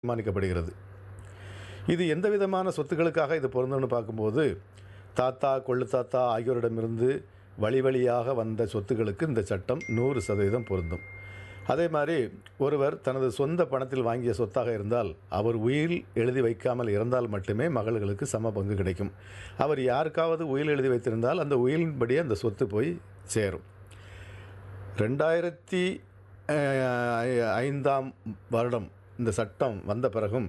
தீர்மானிக்கப்படுகிறது இது எந்த விதமான சொத்துக்களுக்காக இது பொருந்தும்னு பார்க்கும்போது தாத்தா கொள்ளு தாத்தா ஆகியோரிடமிருந்து வழி வழியாக வந்த சொத்துக்களுக்கு இந்த சட்டம் நூறு சதவீதம் பொருந்தும் அதே மாதிரி ஒருவர் தனது சொந்த பணத்தில் வாங்கிய சொத்தாக இருந்தால் அவர் உயில் எழுதி வைக்காமல் இறந்தால் மட்டுமே மகள்களுக்கு சம பங்கு கிடைக்கும் அவர் யாருக்காவது உயில் எழுதி வைத்திருந்தால் அந்த உயிலின்படி அந்த சொத்து போய் சேரும் ரெண்டாயிரத்தி அஹ், ஐந்தாம் வருடம் இந்த சட்டம் வந்த பிறகும்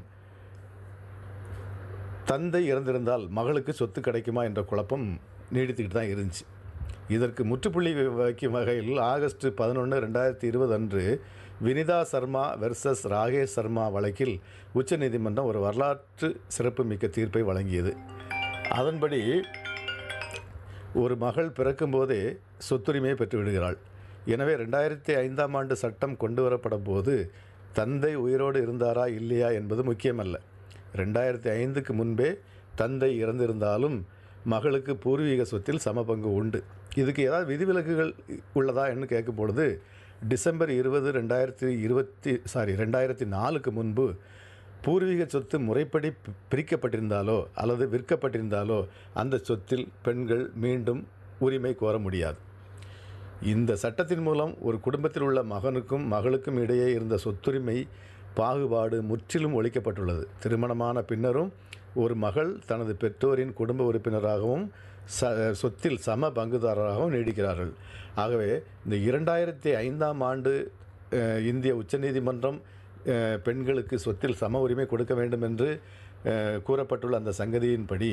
தந்தை இறந்திருந்தால் மகளுக்கு சொத்து கிடைக்குமா என்ற குழப்பம் நீடித்துக்கிட்டு தான் இருந்துச்சு இதற்கு முற்றுப்புள்ளி வை- வைக்கும் வகையில் ஆகஸ்ட் பதினொன்று ரெண்டாயிரத்தி இருபது அன்று வினிதா சர்மா வெர்சஸ் ராகேஷ் சர்மா வழக்கில் உச்சநீதிமன்றம் ஒரு வரலாற்று சிறப்புமிக்க தீர்ப்பை வழங்கியது அதன்படி ஒரு மகள் பிறக்கும்போதே சொத்துரிமையை பெற்றுவிடுகிறாள் எனவே ரெண்டாயிரத்தி ஐந்தாம் ஆண்டு சட்டம் கொண்டு வரப்படும் போது தந்தை உயிரோடு இருந்தாரா இல்லையா என்பது முக்கியமல்ல ரெண்டாயிரத்தி ஐந்துக்கு முன்பே தந்தை இறந்திருந்தாலும் மகளுக்கு பூர்வீக சொத்தில் சமபங்கு உண்டு இதுக்கு ஏதாவது விதிவிலக்குகள் உள்ளதா என்று கேட்கும் பொழுது டிசம்பர் இருபது ரெண்டாயிரத்தி இருபத்தி சாரி ரெண்டாயிரத்தி நாலுக்கு முன்பு பூர்வீக சொத்து முறைப்படி பி- பிரிக்கப்பட்டிருந்தாலோ அல்லது விற்கப்பட்டிருந்தாலோ அந்த சொத்தில் பெண்கள் மீண்டும் உரிமை கோர முடியாது இந்த சட்டத்தின் மூலம் ஒரு குடும்பத்தில் உள்ள மகனுக்கும் மகளுக்கும் இடையே இருந்த சொத்துரிமை பாகுபாடு முற்றிலும் ஒழிக்கப்பட்டுள்ளது திருமணமான பின்னரும் ஒரு மகள் தனது பெற்றோரின் குடும்ப உறுப்பினராகவும் ச சொத்தில் சம பங்குதாரராகவும் நீடிக்கிறார்கள் ஆகவே இந்த இரண்டாயிரத்தி ஐந்தாம் ஆண்டு அஹ், இந்திய உச்சநீதிமன்றம் அஹ், பெண்களுக்கு சொத்தில் சம உரிமை கொடுக்க வேண்டும் என்று அஹ், கூறப்பட்டுள்ள அந்த சங்கதியின்படி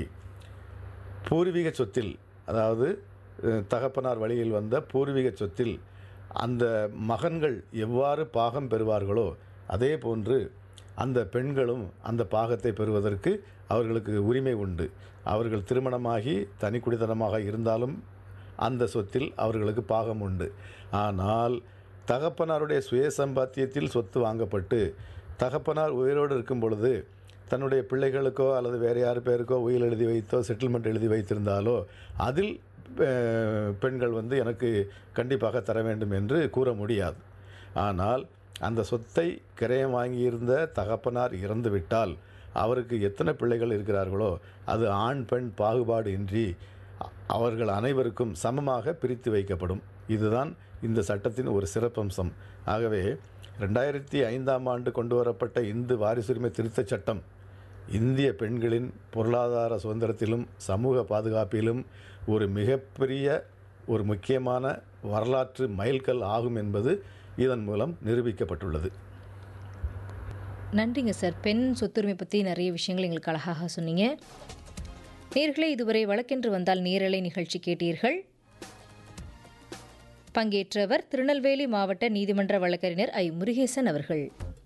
பூர்வீக சொத்தில் அதாவது அஹ், தகப்பனார் வழியில் வந்த பூர்வீக சொத்தில் அந்த மகன்கள் எவ்வாறு பாகம் பெறுவார்களோ அதே போன்று அந்த பெண்களும் அந்த பாகத்தை பெறுவதற்கு அவர்களுக்கு உரிமை உண்டு அவர்கள் திருமணமாகி தனி குடித்தனமாக இருந்தாலும் அந்த சொத்தில் அவர்களுக்கு பாகம் உண்டு ஆனால் தகப்பனாருடைய சுய சம்பாத்தியத்தில் சொத்து வாங்கப்பட்டு தகப்பனார் உயிரோடு இருக்கும் பொழுது தன்னுடைய பிள்ளைகளுக்கோ அல்லது வேறு யார் பேருக்கோ உயில் எழுதி வைத்தோ செட்டில்மெண்ட் எழுதி வைத்திருந்தாலோ அதில் அஹ், பெண்கள் வந்து எனக்கு கண்டிப்பாக தர வேண்டும் என்று கூற முடியாது ஆனால் அந்த சொத்தை கிரயம் வாங்கியிருந்த தகப்பனார் இறந்துவிட்டால் அவருக்கு எத்தனை பிள்ளைகள் இருக்கிறார்களோ அது ஆண் பெண் பாகுபாடு இன்றி அ- அவர்கள் அனைவருக்கும் சமமாக பிரித்து வைக்கப்படும் இதுதான் இந்த சட்டத்தின் ஒரு சிறப்பம்சம் ஆகவே ரெண்டாயிரத்தி ஐந்தாம் ஆண்டு கொண்டு வரப்பட்ட இந்து வாரிசுரிமை திருத்தச் சட்டம் இந்திய பெண்களின் பொருளாதார சுதந்திரத்திலும் சமூக பாதுகாப்பிலும் ஒரு மிகப்பெரிய ஒரு முக்கியமான வரலாற்று மைல்கல் ஆகும் என்பது இதன் மூலம் நிரூபிக்கப்பட்டுள்ளது நன்றிங்க சார் பெண் சொத்துரிமை பற்றி நிறைய விஷயங்கள் எங்களுக்கு அழகாக சொன்னீங்க நேர்களே இதுவரை வழக்கென்று வந்தால் நேரலை நிகழ்ச்சி கேட்டீர்கள் பங்கேற்றவர் திருநெல்வேலி மாவட்ட நீதிமன்ற வழக்கறிஞர் ஐ முருகேசன் அவர்கள்